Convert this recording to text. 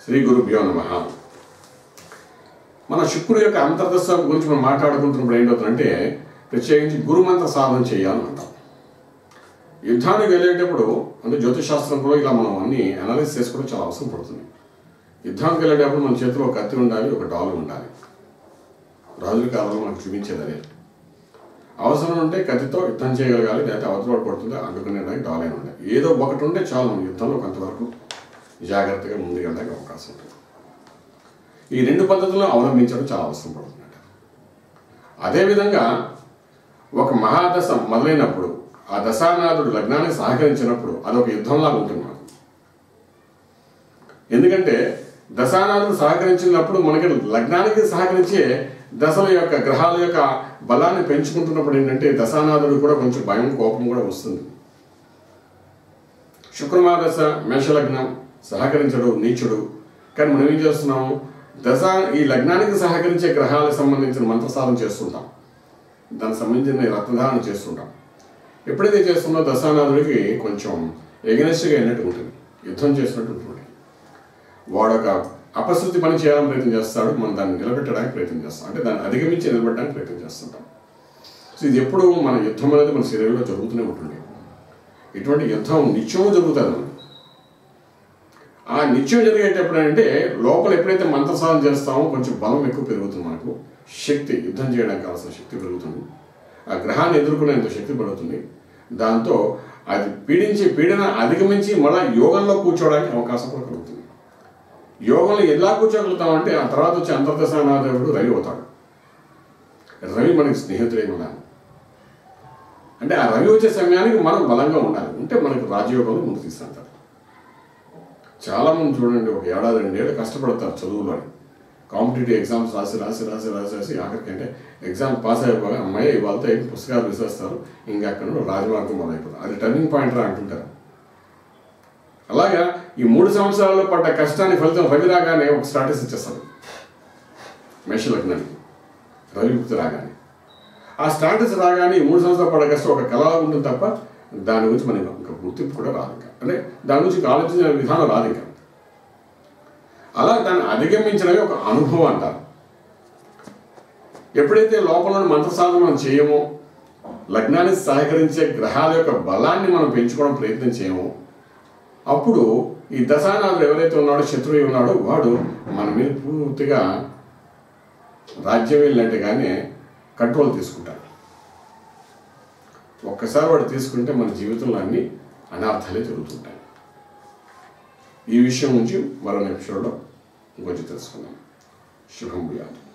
శ్రీ గురుభ్యో నమ మన శుక్రుడు యొక్క అంతర్దశ గురించి మనం మాట్లాడుకుంటున్నప్పుడు ఏంటవుతుందంటే ప్రత్యేకించి గురుమంత్ర సాధన చేయాలని అంటాం యుద్ధానికి వెళ్ళేటప్పుడు అంటే జ్యోతిష్ శాస్త్రంలో ఇలా మనం అన్ని అనాలిసిస్ చేసుకోవడం చాలా అవసరం పడుతుంది యుద్ధానికి వెళ్ళేటప్పుడు మన చేతిలో ఒక కత్తి ఉండాలి ఒక డాలు ఉండాలి రాజుల కాలంలో మనకు చూపించేది అదే అవసరం ఉంటే కత్తితో యుద్ధం చేయగలగాలి లేకపోతే అవతల పడుతుందో అడ్డుకునేదానికి డాలైన ఉండాలి ఏదో ఒకటి ఉంటే చాలు మన యుద్ధంలో కొంతవరకు జాగ్రత్తగా ముందుకెళ్ళడానికి అవకాశం ఉంటుంది ఈ రెండు పద్ధతులను అవలంబించడం చాలా అవసరం పడుతుందట అదేవిధంగా ఒక మహాదశ మొదలైనప్పుడు ఆ దశానాథుడు లగ్నానికి సహకరించినప్పుడు అదొక యుద్ధంలాగా ఉంటుంది మనకు ఎందుకంటే దశానాథుడు సహకరించినప్పుడు మనకి లగ్నానికి సహకరించే దశల యొక్క గ్రహాల యొక్క బలాన్ని పెంచుకుంటున్నప్పుడు ఏంటంటే దశానాథుడు కూడా కొంచెం భయం కోపం కూడా వస్తుంది శుక్రమాదశ మేషలగ్నం సహకరించడు నీచుడు కానీ మనం ఏం చేస్తున్నాము దశ ఈ లగ్నానికి సహకరించే గ్రహాలకు సంబంధించిన మంత్రసాధన చేస్తుంటాం దానికి సంబంధించిన రత్నధారణ చేస్తుంటాం ఎప్పుడైతే చేస్తున్నో దశానాథుడికి కొంచెం ఎగనెస్ట్గా అయినట్టు ఉంటుంది యుద్ధం చేసినట్టు ఉంటుంది వాడొక అపశృతి పని చేయాలని ప్రయత్నం చేస్తాడు మనం దాన్ని నిలబెట్టడానికి ప్రయత్నం చేస్తాం అంటే దాన్ని అధిగమించి నిలబెట్టడానికి ప్రయత్నం చేస్తుంటాం సో ఇది ఎప్పుడు మన యుద్ధం అనేది మన శరీరంలో జరుగుతూనే ఉంటుంది ఇటువంటి యుద్ధం నిత్యము జరుగుతుంది మనకి ఆ నిత్యం జరిగేటప్పుడు అంటే లోపల ఎప్పుడైతే మంత్రసాధన చేస్తామో కొంచెం బలం ఎక్కువ పెరుగుతుంది మనకు శక్తి యుద్ధం చేయడానికి కావాల్సిన శక్తి పెరుగుతుంది ఆ గ్రహాన్ని ఎదుర్కొనేంత శక్తి పెరుగుతుంది దాంతో అది పీడించి పీడన అధిగమించి మళ్ళీ యోగంలో కూర్చోవడానికి అవకాశం కూడా కలుగుతుంది యోగంలో ఎలా కూర్చోగలుగుతామంటే ఆ తర్వాత వచ్చే అంతర్దశానాదేవుడు రవి అవుతాడు రవి మనకి స్నేహితుడై ఉండాలి అంటే ఆ రవి వచ్చే సమయానికి మనం బలంగా ఉండాలి ఉంటే మనకు రాజయోగంలో ముందు తీసుకుంటారు చాలామంది చూడండి ఒక ఏడాది రెండేళ్ళు కష్టపడతారు చదువులో కాంపిటేటివ్ ఎగ్జామ్స్ రాసి రాసి రాసి రాసి రాసి ఆఖరికి అంటే ఎగ్జామ్ పాస్ అయిపోగా అమ్మాయి వాళ్ళతో ఏం పుస్తకాలు విసిరేస్తారు ఇంకా అక్కడ నుండి రాజమార్గం మొదలైపోతుంది అది టర్నింగ్ పాయింట్ రా అంటుంటారు అలాగా ఈ మూడు సంవత్సరాల్లో పడ్డ కష్టాన్ని ఫలితం రవి రాగానే ఒక స్టాటస్ ఇచ్చేస్తారు మేషలగ్నానికి రవిముక్తి రాగానే ఆ స్టాటస్ రాగానే ఈ మూడు సంవత్సరాలు పడ్డ కష్టం ఒక కళ ఉంటుంది తప్ప దాని గురించి మనకి ఇంకా గుర్తింపు కూడా రాదు ఇంకా అంటే దాని గురించి ఇంకా ఆలోచించిన విధానం రాదు ఇంకా అలా దాన్ని అధిగమించడమే ఒక అనుభవం అంటారు ఎప్పుడైతే లోపల మంత్ర సాధన మనం చేయమో లగ్నానికి సహకరించే గ్రహాల యొక్క బలాన్ని మనం పెంచుకోవడం ప్రయత్నం చేయమో అప్పుడు ఈ దశానాథుడు ఎవరైతే ఉన్నాడో శత్రువు ఉన్నాడో వాడు మన మీద పూర్తిగా రాజ్యం వెళ్ళినట్టుగానే కంట్రోల్ తీసుకుంటాడు ఒక్కసారి వాడు తీసుకుంటే మన జీవితంలో అన్ని అనార్థాలే జరుగుతుంటాయి ఈ విషయం నుంచి మరో ఎపిసోడ్లో ఇంకొంచెం తెలుసుకుందాం శుభం భూయాలు